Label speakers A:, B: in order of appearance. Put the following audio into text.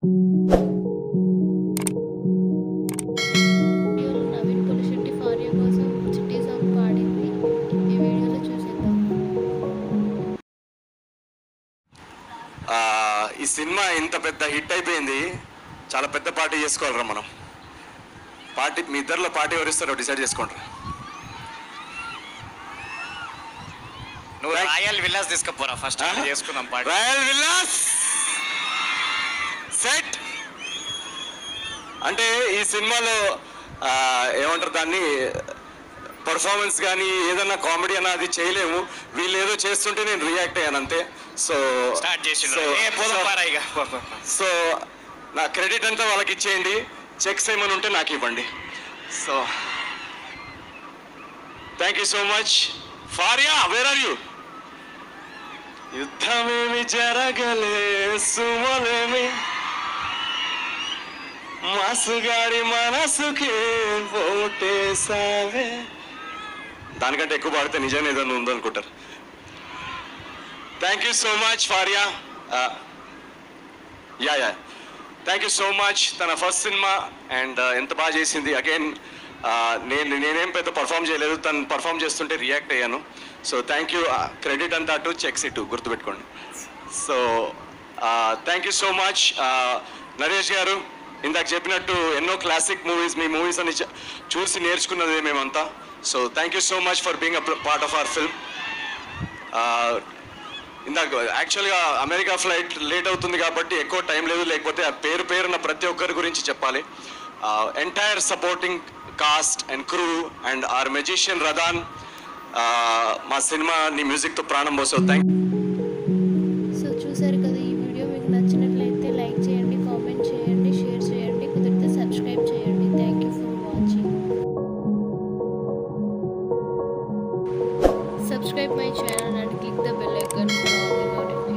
A: వీడియోలో నవీన్ పులిశెట్టి ఫారియా కోసం చిట్టి సాంగ్ పాడింది ఈ వీడియోలో చూసేద్దాం
B: ఆ, ఈ సినిమా ఇంత పెద్ద హిట్ అయిపోయింది చాలా పెద్ద పార్టీ చేసుకోవాలరా మనం పార్టీ మీ ఇద్దరిలో పార్టీ ఎవరిస్తారో డిసైడ్ చేసుకోండి
C: నువ్వు రాయల్ విల్లాస్ తీసుకుపోరా ఫస్ట్ చేసుకుందాం పాట
B: రాయల్ విల్లాస్ సెట్ అంటే ఈ సినిమాలో ఆ, ఏమంటారు దాన్ని పర్ఫార్మెన్స్ కానీ ఏదన్నా కామెడీ అన్న అది చేయలేము వీళ్ళు ఏదో చేస్తుంటే నేను రియాక్ట్ అయ్యాను అంతే సో
C: స్టార్ట్ చేసి
B: సో-
C: ఏ పోదాం
B: సో-
C: పారా ఇక
B: సో నా క్రెడిట్ అంతా వాళ్ళకి ఇచ్చేయండి చెక్స్ ఏమైనా ఉంటే నాకు ఇవ్వండి so thank you so much Faria where are you యుద్ధమేమి జరగలే సుమలేమి మాసుగాడి మనసుకే పోటేసావే దానికంటే ఎక్కువ పాడితే నిజంగా ఏదైనా ఉందనుకుంటారు thank you so much Faria yeah yeah thank you so much తన ఫస్ట్ సినిమా అండ్ ఎంత బాగా చేసింది అగైన్ నేను నేనేం పెద్ద పర్ఫామ్ చేయలేదు తను పర్ఫామ్ చేస్తుంటే రియాక్ట్ అయ్యాను సో థ్యాంక్ యూ క్రెడిట్ అంతా అటు చెక్స్ ఇటు గుర్తుపెట్టుకోండి so thank you so much Naresh garu ఇందాక చెప్పినట్టు ఎన్నో క్లాసిక్ మూవీస్ మీ మూవీస్ అని చ- చూసి నేర్చుకున్నది మేమంతా so thank you so much for being a part of our film ఇందాక యాక్చువల్గా అమెరికా ఫ్లైట్ లేట్ అవుతుంది కాబట్టి ఎక్కువ టైం లేదు లేకపోతే ఆ పేరు పేరున ప్రతి ఒక్కరి గురించి చెప్పాలి entire supporting cast and crew and our magician Radhan మా సినిమా నీ మ్యూజిక్తో ప్రాణం పోసావు థ్యాంక్
A: సో చూసారు కదా ఈ వీడియో మీకు నచ్చినట్లయితే లైక్ చేయండి కామెంట్ చేయండి షేర్ చేయండి కుదిరితే సబ్స్క్రైబ్ చేయండి thank you for watching subscribe my channel and click the bell